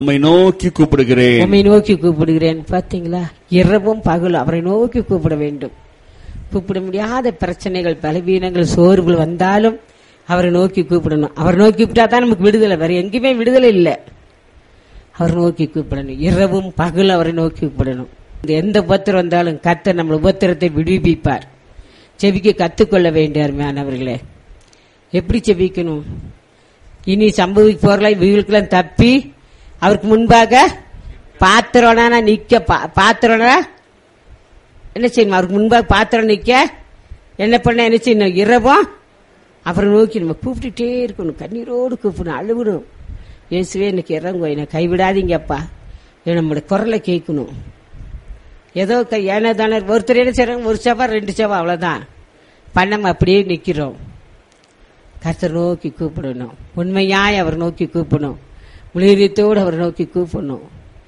உம்மை நோக்கி கூப்பிடுகிறேன் உம்மை நோக்கி கூப்பிடுகிறேன் பாத்தீங்களா இரவும் பகலும் அவரை நோக்கி கூப்பிட வேண்டும் கூப்பிட முடியாத பிரச்சனைகள் பலவீனங்கள் சோர்வுகள் வந்தாலும் அவரை நோக்கி கூப்பிடணும் அவரை நோக்கி கூப்பிட்டா தான் நமக்கு விடுதலை வேற எங்கேயுமே விடுதலை இல்லை அவர் நோக்கி கூப்பிடணும் இரவும் பகலும் அவரை நோக்கி கூப்பிடணும் இந்த எந்த உபத்திரம் வந்தாலும் கர்த்தர் நம்ம உபத்திரத்தை விடுவிப்பார் செவிக்க கத்துக்கொள்ள வேண்டிய அருமையானவர்களே எப்படி செவிக்கணும் இனி சம்பவிக்க போறலாம் இவங்களுக்கெல்லாம் தப்பி அவருக்கு முன்பாக பாத்திரனா நிக்க பா- பாத்திரனா என்ன செய்யணும் அவருக்கு முன்பாக பாத்திரம் நிக்க என்ன பண்ண என்ன செய்யணும் இரவும் அவரை நோக்கி நம்ம கூப்பிட்டுட்டே இருக்கணும் கண்ணீரோடு கூப்பிடணும் அழுகணும் இயேசுவே எனக்கு இறங்கும் என்னை கைவிடாதீங்கப்பா என் நம்மளோட குரலை கேட்கணும் ஏதோ க- ஏனோ தானே ஒருத்தர் என்ன செய்றாங்க ஒரு செவா ரெண்டு செவா அவ்வளவுதான் பண்ணாம அப்படியே நிக்கிறோம் கர்த்தர் நோக்கி கூப்பிடணும் உண்மையாய் அவர் நோக்கி கூப்பிடணும் முழுரியத்தோடு அவர் நோக்கி கூப்பிடணும்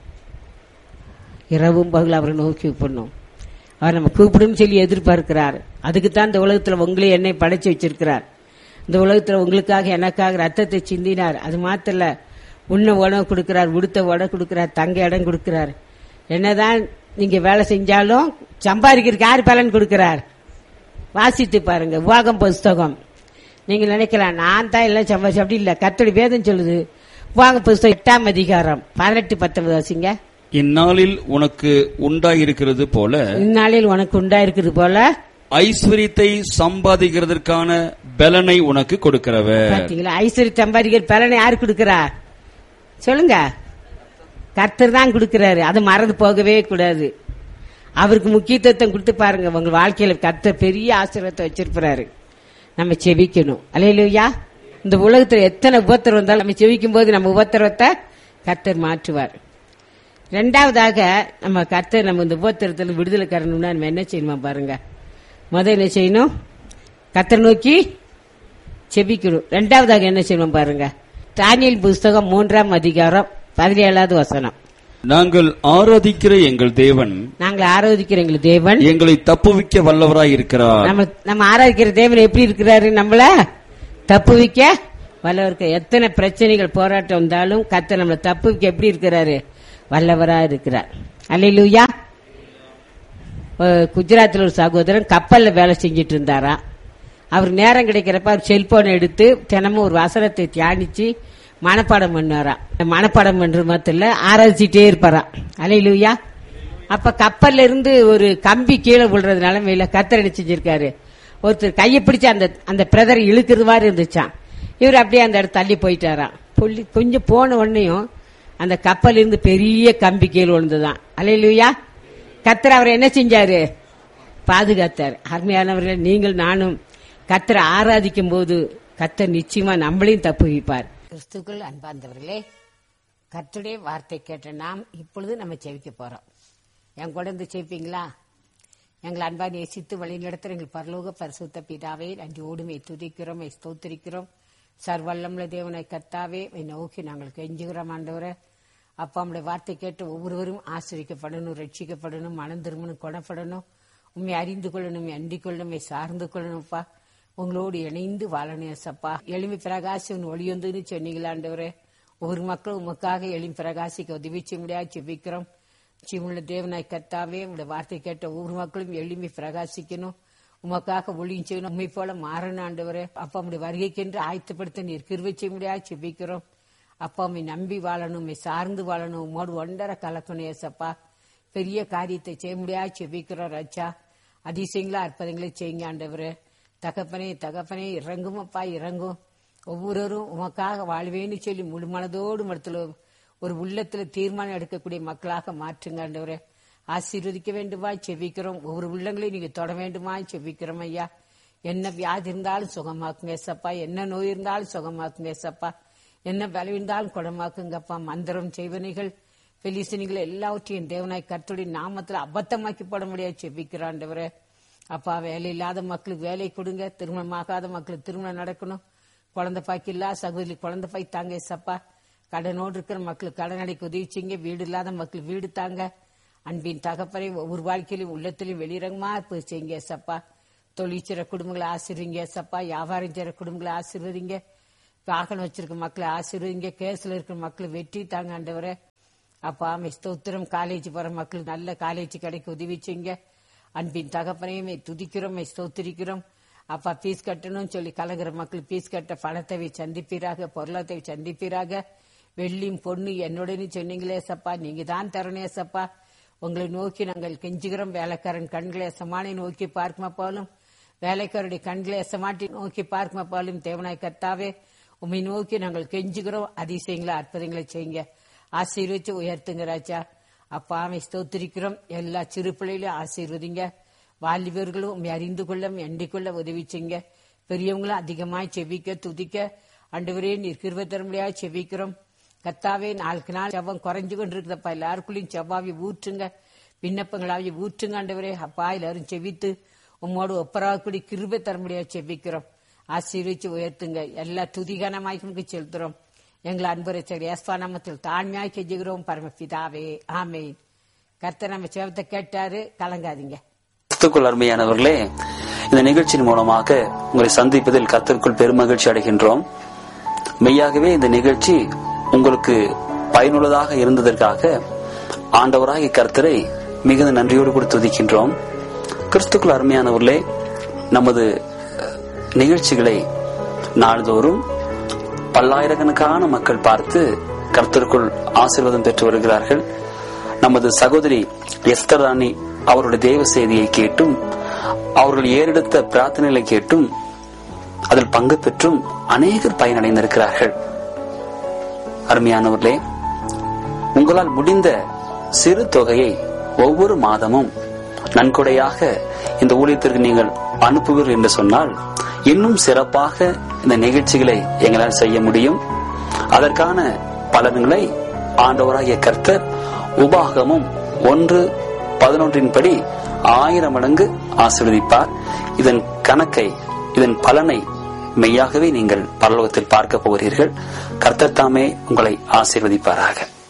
இரவும் பகல் அவரை நோக்கி கூப்பிடணும் அவர் நம்ம கூப்பிடும் சொல்லி எதிர்பார்க்கிறார் அதுக்கு தான் இந்த உலகத்துல உங்களே என்னை படைச்சு வச்சிருக்கிறார் இந்த உலகத்துல உங்களுக்காக எனக்காக ரத்தத்தை சிந்தினார் அது மாத்திரம் இல்ல உண்ண உணவு கொடுக்கிறார் உடுத்த உடை கொடுக்கிறார் தங்க இடம் கொடுக்கிறார் என்னதான் நீங்க வேலை செஞ்சாலும் சம்பாதிக்கிறதுக்கு யார் பலன் கொடுக்கிறார் வாசித்து பாருங்க உவாகம் புஸ்தகம் நீங்க நினைக்கலாம் நான் தான் எல்லாம் சம்பாதிச்சு அப்படி இல்ல கத்தடி வேதம் சொல்லுது உவாக புஸ்தகம் எட்டாம் அதிகாரம் பதினெட்டு பத்தொன்பது வாசிங்க இந்நாளில் உனக்கு உண்டாயிருக்கிறது போல இந்நாளில் உனக்கு உண்டாயிருக்குது போல ஐஸ்வர்யத்தை சம்பாதிக்கிறதற்கான பலனை உனக்கு கொடுக்கிறவர் பாத்தீங்களா ஐஸ்வர்ய சம்பாதிக்கிற பலனை யாரு கொடுக்கிறார் சொல்லுங்க கர்த்தர் தான் கொடுக்கிறாரு அது மறந்து போகவே கூடாது அவருக்கு முக்கியத்துவம் கொடுத்து பாருங்க உங்க வாழ்க்கையில கர்த்தர் பெரிய ஆசீர்வாதத்தை வச்சிருக்கிறாரு நம்ம செவிக்கணும் அலையிலுயா இந்த உலகத்துல எத்தனை உபத்திரம் வந்தாலும் நம்ம செவிக்கும் போது நம்ம உபத்திரவத்தை கர்த்தர் மாற்றுவார் ரெண்டாவதாக நம்ம கர்த்தர் நம்ம இந்த உபத்திரத்துல விடுதலை கரணும்னா நம்ம என்ன செய்யணுமா பாருங்க முதல் என்ன செய்யணும் கர்த்தர் நோக்கி செபிக்கணும் ரெண்டாவதாக என்ன செய்யணும் பாருங்க தானியல் புஸ்தகம் மூன்றாம் அதிகாரம் பதினேழாவது வசனம் நாங்கள் ஆராதிக்கிற எங்கள் தேவன் நாங்கள் ஆராதிக்கிற எங்கள் தேவன் எங்களை தப்புவிக்க வல்லவராய் இருக்கிறார் நம்ம நம்ம ஆராதிக்கிற தேவன் எப்படி இருக்கிறாரு நம்மள தப்புவிக்க வல்லவருக்கு எத்தனை பிரச்சனைகள் போராட்டம் வந்தாலும் கத்த நம்மளை தப்புவிக்க எப்படி இருக்கிறாரு வல்லவரா இருக்கிறார் அல்லையிலூயா குஜராத்தில் ஒரு சகோதரன் கப்பல்ல வேலை செஞ்சிட்டு இருந்தாராம் அவர் நேரம் கிடைக்கிறப்ப அவர் செல்போனை எடுத்து தினமும் ஒரு வசனத்தை தியானிச்சு மனப்பாடம் பண்ணுவாராம் மனப்பாடம் பண்றது மாத்திரம் இல்ல ஆராய்ச்சிட்டே இருப்பாராம் அலையிலுயா அப்ப கப்பல்ல இருந்து ஒரு கம்பி கீழே விழுறது நிலைமையில கத்தர் என்ன செஞ்சிருக்காரு ஒருத்தர் கையை பிடிச்சு அந்த அந்த பிரதரை இழுக்கிறது மாதிரி இருந்துச்சான் இவர் அப்படியே அந்த இடத்து தள்ளி போயிட்டாராம் புள்ளி கொஞ்சம் போன உடனேயும் அந்த கப்பல் இருந்து பெரிய கம்பி கீழே விழுந்துதான் அலையிலுயா கத்தர் அவரை என்ன செஞ்சாரு பாதுகாத்தார் அருமையானவர்கள் நீங்கள் நானும் கத்தரை ஆராதிக்கும் போது கத்தர் நிச்சயமா நம்மளையும் தப்பு வைப்பார் கிறிஸ்துக்கள் அன்பார்ந்தவர்களே கர்த்தருடைய வார்த்தை கேட்ட நாம் இப்பொழுது நம்ம செவிக்க போறோம் என் கூட இருந்து செவிப்பீங்களா எங்கள் அன்பா நேசித்து வழி நடத்துகிற எங்கள் பரலோக பரிசுத்த பிதாவே நன்றியோடு மெய் துதிக்கிறோம் மெய் ஸ்தோத்திரிக்கிறோம் சர்வல்லமுள்ள தேவனை கத்தாவே மெய் நோக்கி நாங்கள் கெஞ்சுகிறோம் ஆண்டவரே அப்பா நம்முடைய வார்த்தை கேட்டு ஒவ்வொருவரும் ஆசிரிக்கப்படணும் ரட்சிக்கப்படணும் மனம் திரும்பணும் குணப்படணும் உண்மை அறிந்து கொள்ளணும் உண்மை அண்டிக் கொள்ளணும் உண்மை சார்ந்து கொள்ளணும்ப்பா உங்களோடு இணைந்து வாழணும் ஏசப்பா எளிமை பிரகாசம் ஒளியொந்துன்னு சொன்னீங்களாண்டவரே ஒவ்வொரு மக்களும் உமக்காக எளிமை பிரகாசிக்க உதவி செய்ய முடியாது செபிக்கிறோம் ஜீவனுள்ள தேவனாய் கத்தாவே உங்களுடைய வார்த்தை கேட்ட ஒவ்வொரு மக்களும் எளிமை பிரகாசிக்கணும் உமக்காக ஒளியும் செய்யணும் உண்மை போல மாறணும் ஆண்டவரே அப்பா உடைய வருகைக்கென்று ஆயத்தப்படுத்த நீர் கிருவை செய்ய முடியாது செபிக்கிறோம் அப்பா உண்மை நம்பி வாழணும் உண்மை சார்ந்து வாழணும் உம்மோடு ஒன்றரை கலக்கணும் ஏசப்பா பெரிய காரியத்தை செய்ய முடியாது செபிக்கிறோம் ரச்சா அதிசயங்களா அற்புதங்களை செய்யுங்க ஆண்டவரே தகப்பனே தகப்பனே இறங்கும் அப்பா இறங்கும் ஒவ்வொருவரும் உமக்காக வாழ்வேன்னு சொல்லி முழு மனதோடு மடத்துல ஒரு உள்ளத்துல தீர்மானம் எடுக்கக்கூடிய மக்களாக மாற்றுங்க ஆண்டவரே ஆசீர்வதிக்க வேண்டுமா செவிக்கிறோம் ஒவ்வொரு உள்ளங்களையும் நீங்க தொட வேண்டுமா செவிக்கிறோம் ஐயா என்ன வியாதி இருந்தாலும் சுகமாக்குங்க ஏசப்பா என்ன நோய் இருந்தாலும் சுகமாக்குங்க ஏசப்பா என்ன பலம் இருந்தாலும் குணமாக்குங்கப்பா மந்திரம் செய்வனைகள் பெலிசனிகள் எல்லாவற்றையும் தேவனாய் கர்த்தருடைய நாமத்துல அபத்தமாக்கி போட முடியாது செபிக்கிறாண்டவரே அப்பா வேலை இல்லாத மக்களுக்கு வேலை கொடுங்க திருமணமாகாத மக்களுக்கு திருமணம் நடக்கணும் குழந்தை பாய்க்கு இல்லா சகோதரி குழந்தை பாய் தாங்க ஏசப்பா கடனோடு இருக்கிற மக்களுக்கு கடன் அடைக்க உதவி செய்யுங்க வீடு இல்லாத மக்கள் வீடு தாங்க அன்பின் தகப்பனை ஒவ்வொரு வாழ்க்கையிலும் உள்ளத்திலும் வெளிரங்கமா போய் செய்யுங்க ஏசப்பா தொழில் செய்கிற குடும்பங்களை ஆசிர்வீங்க ஏசப்பா வியாபாரம் செய்கிற குடும்பங்களை ஆசிர்வதிங்க வாகனம் வச்சிருக்க மக்களை ஆசீர்வதிங்க கேஸ்ல இருக்கிற மக்களை வெற்றி தாங்க ஆண்டவரே அப்பா ஆமை ஸ்தோத்திரம் காலேஜ் போற மக்கள் நல்ல காலேஜ் கிடைக்க உதவி செய்யுங்க அன்பின் தகப்பனையுமே துதிக்கிறோம் ஸ்தோத்திரிக்கிறோம் அப்பா பீஸ் கட்டணும்னு சொல்லி கலங்குற மக்கள் பீஸ் கட்ட பணத்தை சந்திப்பீராக பொருளத்தை சந்திப்பீராக வெள்ளியும் பொண்ணு என்னுடனே சொன்னீங்களே சப்பா நீங்க தான் தரணே சப்பா உங்களை நோக்கி நாங்கள் கெஞ்சுகிறோம் வேலைக்காரன் கண்களை சமானை நோக்கி பார்க்குமா போலும் வேலைக்காரருடைய கண்களை எசமாட்டி நோக்கி பார்க்குமா போலும் தேவனாய் கத்தாவே உம்மை நோக்கி நாங்கள் கெஞ்சுகிறோம் அதிசயங்களை அற்புதங்களை செய்யுங்க ஆசீர்வச்சு உயர்த்துங்க ராஜா அப்பாவை ஸ்தோத்திரிக்கிறோம் எல்லா சிறு பிள்ளைகளையும் ஆசீர்வதிங்க வாலிபர்களும் உண்மை அறிந்து கொள்ள எண்ணிக் கொள்ள உதவி செய்யுங்க பெரியவங்களும் அதிகமாய் செவிக்க துதிக்க அண்டுவரே நீர் கிருப தரும்படியா செவிக்கிறோம் கத்தாவே நாளுக்கு நாள் செவ்வம் குறைஞ்சு கொண்டு இருக்குதப்பா எல்லாருக்குள்ளயும் செவ்வாவி ஊற்றுங்க விண்ணப்பங்களாவி ஊற்றுங்க ஆண்டவரே அப்பா எல்லாரும் செவித்து உம்மோடு ஒப்பராகக்கூடி கிருபை தரும்படியா செவிக்கிறோம் ஆசீர்வச்சு உயர்த்துங்க எல்லா துதிகனமாய்க்கு செலுத்துறோம் எங்களை அன்புரைச்சல் ஏஸ்வா நாமத்தில் தாழ்மையாய் கெஞ்சுகிறோம் பரமபிதாவே ஆமென் கர்த்தர் நம்ம சேவத்தை கேட்டாரு கலங்காதீங்க கிறிஸ்துக்குள் அருமையானவர்களே இந்த நிகழ்ச்சியின் மூலமாக உங்களை சந்திப்பதில் கர்த்தருக்குள் பெருமகிழ்ச்சி அடைகின்றோம் மெய்யாகவே இந்த நிகழ்ச்சி உங்களுக்கு பயனுள்ளதாக இருந்ததற்காக ஆண்டவராகிய கர்த்தரை மிகுந்த நன்றியோடு கூட துதிக்கின்றோம் கிறிஸ்துக்குள் அருமையானவர்களே நமது நிகழ்ச்சிகளை நாள்தோறும் பல்லாயிரக்கணக்கான மக்கள் பார்த்து கர்த்தருக்குள் ஆசீர்வாதம் பெற்று வருகிறார்கள் நமது சகோதரி எஸ்தர் ராணி அவருடைய தேவ செய்தியை கேட்டும் அவர்கள் ஏறெடுத்த பிரார்த்தனைகளை கேட்டும் அதில் பங்கு பெற்றும் அநேகர் பயனடைந்திருக்கிறார்கள் அருமையானவர்களே உங்களால் முடிந்த சிறு தொகையை ஒவ்வொரு மாதமும் நன்கொடையாக இந்த ஊழியத்திற்கு நீங்கள் அனுப்புவீர்கள் என்று சொன்னால் இன்னும் சிறப்பாக இந்த நிகழ்ச்சிகளை எங்களால் செய்ய முடியும் அதற்கான பலன்களை ஆண்டவராகிய கர்த்தர் உபாகமும் ஒன்று பதினொன்றின் படி ஆயிரம் மடங்கு ஆசீர்வதிப்பார் இதன் கணக்கை இதன் பலனை மெய்யாகவே நீங்கள் பரலோகத்தில் பார்க்க போகிறீர்கள் கர்த்தர் தாமே உங்களை ஆசீர்வதிப்பாராக